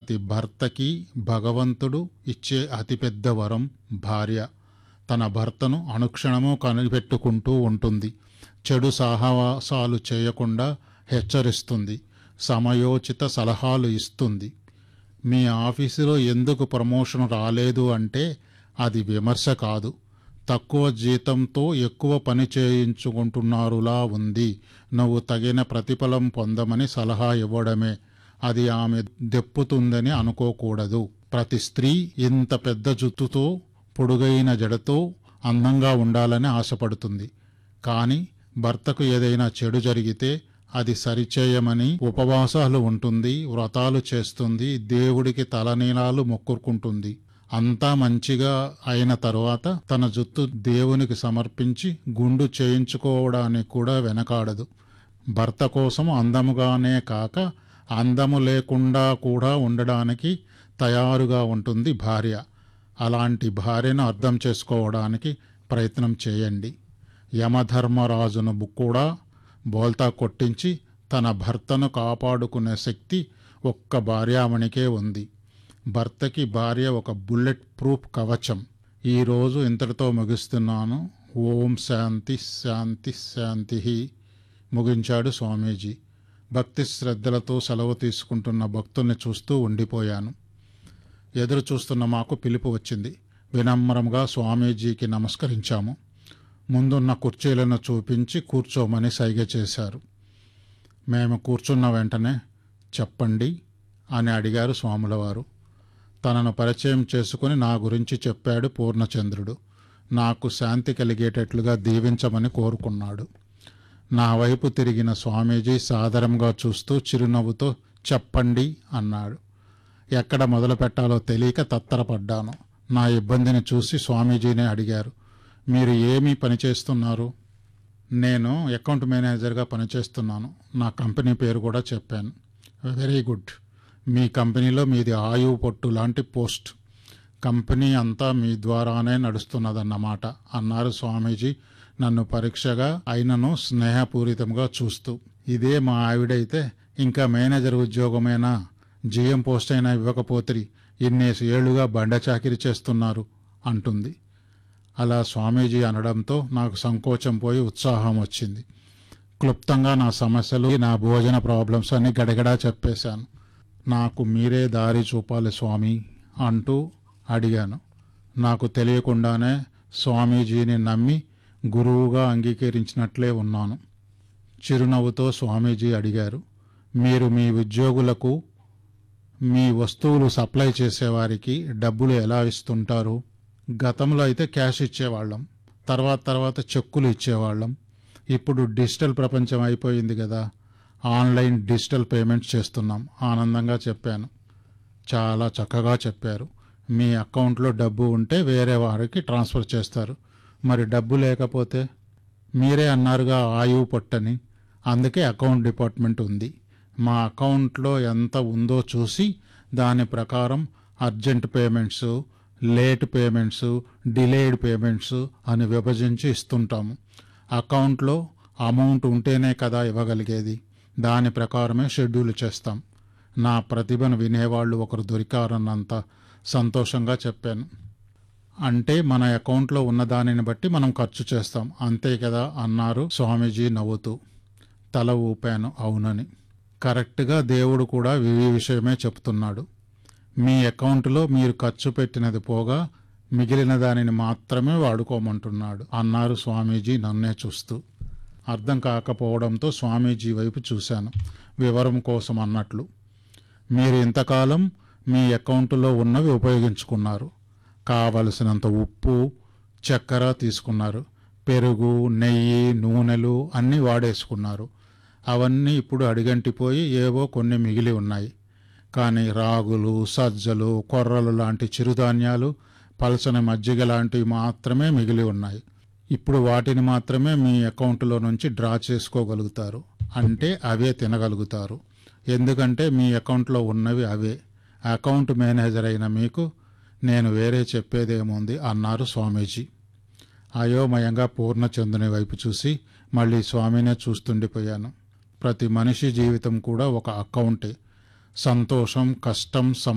ప్రతి భర్తకి భగవంతుడు ఇచ్చే అతిపెద్ద వరం భార్య తన భర్తను అనుక్షణము కనిపెట్టుకుంటూ ఉంటుంది చెడు సాహసాలు చేయకుండా హెచ్చరిస్తుంది సమయోచిత సలహాలు ఇస్తుంది మీ ఆఫీసులో ఎందుకు ప్రమోషన్ రాలేదు అంటే అది విమర్శ కాదు తక్కువ జీతంతో ఎక్కువ పని చేయించుకుంటున్నారులా ఉంది నువ్వు తగిన ప్రతిఫలం పొందమని సలహా ఇవ్వడమే అది ఆమె దెప్పుతుందని అనుకోకూడదు ప్రతి స్త్రీ ఇంత పెద్ద జుత్తుతో పొడుగైన జడతో అందంగా ఉండాలని ఆశపడుతుంది కానీ భర్తకు ఏదైనా చెడు జరిగితే అది సరిచేయమని ఉపవాసాలు ఉంటుంది వ్రతాలు చేస్తుంది దేవుడికి తలనీలాలు మొక్కుకుంటుంది అంతా మంచిగా అయిన తరువాత తన జుత్తు దేవునికి సమర్పించి గుండు చేయించుకోవడానికి కూడా వెనకాడదు భర్త కోసం అందముగానే కాక అందము లేకుండా కూడా ఉండడానికి తయారుగా ఉంటుంది భార్య అలాంటి భార్యను అర్థం చేసుకోవడానికి ప్రయత్నం చేయండి యమధర్మరాజును కూడా బోల్తా కొట్టించి తన భర్తను కాపాడుకునే శక్తి ఒక్క భార్యామణికే ఉంది భర్తకి భార్య ఒక బుల్లెట్ ప్రూఫ్ కవచం ఈరోజు ఇంతటితో ముగిస్తున్నాను ఓం శాంతి శాంతి శాంతి ముగించాడు స్వామీజీ భక్తి శ్రద్ధలతో సెలవు తీసుకుంటున్న భక్తుల్ని చూస్తూ ఉండిపోయాను ఎదురు చూస్తున్న మాకు పిలుపు వచ్చింది వినమ్రంగా స్వామీజీకి నమస్కరించాము ముందున్న కుర్చీలను చూపించి కూర్చోమని సైగ చేశారు మేము కూర్చున్న వెంటనే చెప్పండి అని అడిగారు స్వాములవారు తనను పరిచయం చేసుకుని నా గురించి చెప్పాడు పూర్ణచంద్రుడు నాకు శాంతి కలిగేటట్లుగా దీవించమని కోరుకున్నాడు నా వైపు తిరిగిన స్వామీజీ సాదరంగా చూస్తూ చిరునవ్వుతో చెప్పండి అన్నాడు ఎక్కడ మొదలు పెట్టాలో తెలియక తత్తరపడ్డాను నా ఇబ్బందిని చూసి స్వామీజీనే అడిగారు మీరు ఏమీ పనిచేస్తున్నారు నేను అకౌంట్ మేనేజర్గా పనిచేస్తున్నాను నా కంపెనీ పేరు కూడా చెప్పాను వెరీ గుడ్ మీ కంపెనీలో మీది ఆయువు పొట్టు లాంటి పోస్ట్ కంపెనీ అంతా మీ ద్వారానే నడుస్తున్నదన్నమాట అన్నారు స్వామీజీ నన్ను పరీక్షగా అయినను స్నేహపూరితంగా చూస్తూ ఇదే మా ఆవిడైతే ఇంకా మేనేజర్ ఉద్యోగమైనా జిఎం పోస్ట్ అయినా ఇవ్వకపోతే ఇన్నేసి ఏళ్లుగా బండ చాకిరి చేస్తున్నారు అంటుంది అలా స్వామీజీ అనడంతో నాకు సంకోచం పోయి ఉత్సాహం వచ్చింది క్లుప్తంగా నా సమస్యలు నా భోజన ప్రాబ్లమ్స్ అన్ని గడగడా చెప్పేశాను నాకు మీరే దారి చూపాలి స్వామి అంటూ అడిగాను నాకు తెలియకుండానే స్వామీజీని నమ్మి గురువుగా అంగీకరించినట్లే ఉన్నాను చిరునవ్వుతో స్వామీజీ అడిగారు మీరు మీ ఉద్యోగులకు మీ వస్తువులు సప్లై చేసేవారికి డబ్బులు ఎలా ఇస్తుంటారు గతంలో అయితే క్యాష్ ఇచ్చేవాళ్ళం తర్వాత తర్వాత చెక్కులు ఇచ్చేవాళ్ళం ఇప్పుడు డిజిటల్ ప్రపంచం అయిపోయింది కదా ఆన్లైన్ డిజిటల్ పేమెంట్స్ చేస్తున్నాం ఆనందంగా చెప్పాను చాలా చక్కగా చెప్పారు మీ అకౌంట్లో డబ్బు ఉంటే వేరే వారికి ట్రాన్స్ఫర్ చేస్తారు మరి డబ్బు లేకపోతే మీరే అన్నారుగా ఆయువు పొట్టని అందుకే అకౌంట్ డిపార్ట్మెంట్ ఉంది మా అకౌంట్లో ఎంత ఉందో చూసి దాని ప్రకారం urgent payments late payments delayed payments అని విభజించి ఇస్తుంటాము అకౌంట్లో అమౌంట్ ఉంటేనే కదా ఇవ్వగలిగేది దాని ప్రకారమే షెడ్యూల్ చేస్తాం నా ప్రతిభను వినేవాళ్ళు ఒకరు దొరికారన్నంత సంతోషంగా చెప్పాను అంటే మన అకౌంట్లో ఉన్న దానిని బట్టి మనం ఖర్చు చేస్తాం అంతే కదా అన్నారు స్వామీజీ నవ్వుతూ తల ఊపాను అవునని కరెక్ట్గా దేవుడు కూడా వివి విషయమే చెప్తున్నాడు మీ అకౌంట్లో మీరు ఖర్చు పెట్టినది పోగా మిగిలిన దానిని మాత్రమే వాడుకోమంటున్నాడు అన్నారు స్వామీజీ నన్నే చూస్తూ అర్థం కాకపోవడంతో స్వామీజీ వైపు చూశాను వివరం కోసం అన్నట్లు మీరు ఇంతకాలం మీ అకౌంట్లో ఉన్నవి ఉపయోగించుకున్నారు కావలసినంత ఉప్పు చక్కెర తీసుకున్నారు పెరుగు నెయ్యి నూనెలు అన్నీ వాడేసుకున్నారు అవన్నీ ఇప్పుడు అడిగంటిపోయి ఏవో కొన్ని మిగిలి ఉన్నాయి కానీ రాగులు సజ్జలు కొర్రలు లాంటి చిరుధాన్యాలు పలసని మజ్జిగ లాంటివి మాత్రమే మిగిలి ఉన్నాయి ఇప్పుడు వాటిని మాత్రమే మీ అకౌంట్లో నుంచి డ్రా చేసుకోగలుగుతారు అంటే అవే తినగలుగుతారు ఎందుకంటే మీ అకౌంట్లో ఉన్నవి అవే అకౌంట్ మేనేజర్ అయిన మీకు నేను వేరే చెప్పేదేముంది అన్నారు స్వామీజీ అయోమయంగా పూర్ణచంద్రుని వైపు చూసి మళ్ళీ స్వామినే చూస్తుండిపోయాను ప్రతి మనిషి జీవితం కూడా ఒక అకౌంటే సంతోషం కష్టం